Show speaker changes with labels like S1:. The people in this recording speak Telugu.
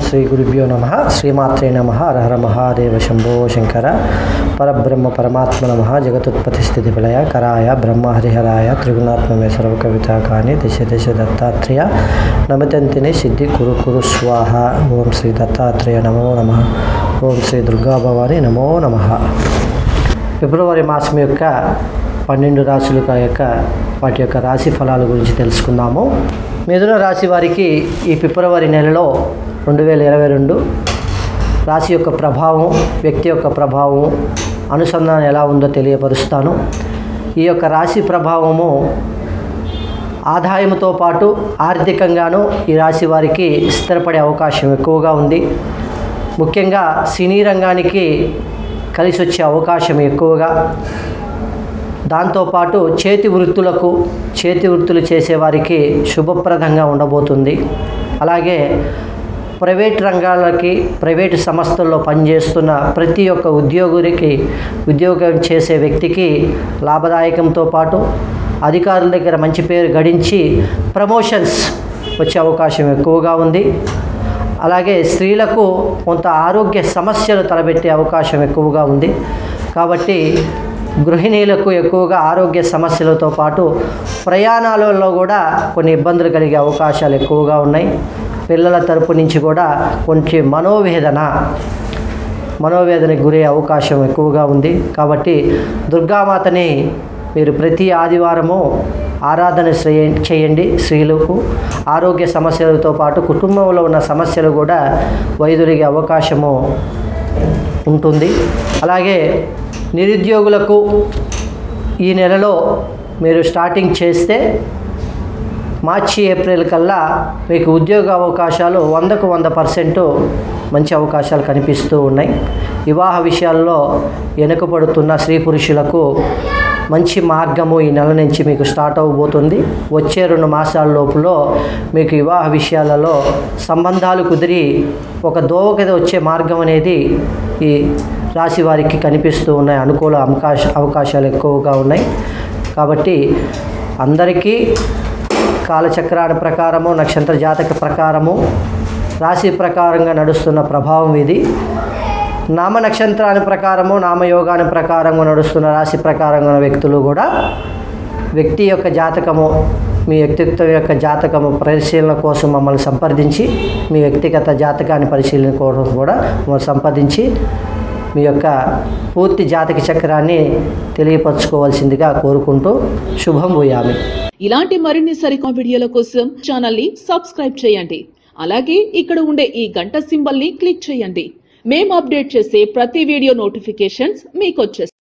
S1: శ్రీ గురుభ్యో నమ శ్రీమాత్రే నమ హర మహాదేవ శంభో శంకర పరబ్రహ్మ పరమాత్మ నమ జగతుత్పత్తి స్థితి ప్రళయ కరాయ బ్రహ్మ హరిహరాయ త్రిగుణాత్మమే సర్వ కవితాకాని దిశ దిశ దత్తాత్రేయ నమితంతిని సిద్ధి కురు కురు స్వాహ ఓం శ్రీ దత్తాత్రేయ నమో నమ ఓం శ్రీ దుర్గా భవాని నమో నమ ఫిబ్రవరి మాసం యొక్క పన్నెండు రాశుల యొక్క వాటి యొక్క రాశి ఫలాల గురించి తెలుసుకుందాము మిథున రాశి వారికి ఈ ఫిబ్రవరి నెలలో రెండు వేల ఇరవై రెండు రాశి యొక్క ప్రభావం వ్యక్తి యొక్క ప్రభావం అనుసంధానం ఎలా ఉందో తెలియపరుస్తాను ఈ యొక్క రాశి ప్రభావము ఆదాయంతో పాటు ఆర్థికంగాను ఈ రాశి వారికి స్థిరపడే అవకాశం ఎక్కువగా ఉంది ముఖ్యంగా సినీ రంగానికి కలిసి వచ్చే అవకాశం ఎక్కువగా దాంతోపాటు చేతి వృత్తులకు చేతి వృత్తులు చేసేవారికి శుభప్రదంగా ఉండబోతుంది అలాగే ప్రైవేట్ రంగాలకి ప్రైవేటు సంస్థల్లో పనిచేస్తున్న ప్రతి ఒక్క ఉద్యోగునికి ఉద్యోగం చేసే వ్యక్తికి లాభదాయకంతో పాటు అధికారుల దగ్గర మంచి పేరు గడించి ప్రమోషన్స్ వచ్చే అవకాశం ఎక్కువగా ఉంది అలాగే స్త్రీలకు కొంత ఆరోగ్య సమస్యలు తలబెట్టే అవకాశం ఎక్కువగా ఉంది కాబట్టి గృహిణీలకు ఎక్కువగా ఆరోగ్య సమస్యలతో పాటు ప్రయాణాలలో కూడా కొన్ని ఇబ్బందులు కలిగే అవకాశాలు ఎక్కువగా ఉన్నాయి పిల్లల తరపు నుంచి కూడా కొంచెం మనోవేదన మనోవేదనకు గురే అవకాశం ఎక్కువగా ఉంది కాబట్టి దుర్గామాతని మీరు ప్రతి ఆదివారము ఆరాధన చేయ- చేయండి స్త్రీలకు ఆరోగ్య సమస్యలతో పాటు కుటుంబంలో ఉన్న సమస్యలు కూడా వైదొలిగే అవకాశము ఉంటుంది అలాగే నిరుద్యోగులకు ఈ నెలలో మీరు స్టార్టింగ్ చేస్తే మార్చి ఏప్రిల్ కల్లా మీకు ఉద్యోగ అవకాశాలు వందకు వంద పర్సెంట్ మంచి అవకాశాలు కనిపిస్తూ ఉన్నాయి వివాహ విషయాల్లో వెనుకబడుతున్న స్త్రీ పురుషులకు మంచి మార్గము ఈ నెల నుంచి మీకు స్టార్ట్ అవ్వబోతుంది వచ్చే రెండు మాసాల లోపులో మీకు వివాహ విషయాలలో సంబంధాలు కుదిరి ఒక దోవకద వచ్చే మార్గం అనేది ఈ రాశి వారికి కనిపిస్తూ ఉన్నాయి అనుకూల అవకాశ అవకాశాలు ఎక్కువగా ఉన్నాయి కాబట్టి అందరికీ కాలచక్రాల ప్రకారము నక్షత్ర జాతక ప్రకారము రాశి ప్రకారంగా నడుస్తున్న ప్రభావం ఇది నామ నక్షత్రాల ప్రకారము నామయోగాని ప్రకారంగా నడుస్తున్న రాశి ప్రకారంగా ఉన్న వ్యక్తులు కూడా వ్యక్తి యొక్క జాతకము మీ వ్యక్తిత్వం యొక్క జాతకము పరిశీలన కోసం మమ్మల్ని సంప్రదించి మీ వ్యక్తిగత జాతకాన్ని పరిశీలన కోసం కూడా మమ్మల్ని సంప్రదించి మీ యొక్క పూర్తి జాతక చక్రాన్ని తెలియపరచుకోవాల్సిందిగా కోరుకుంటూ శుభం భూయామి
S2: ఇలాంటి మరిన్ని సరికొత్త వీడియోల కోసం ఛానల్ ని సబ్స్క్రైబ్ చేయండి అలాగే ఇక్కడ ఉండే ఈ గంట సింబల్ ని క్లిక్ చేయండి మేము అప్డేట్ చేసే ప్రతి వీడియో నోటిఫికేషన్స్ మీకు వచ్చేస్తాయి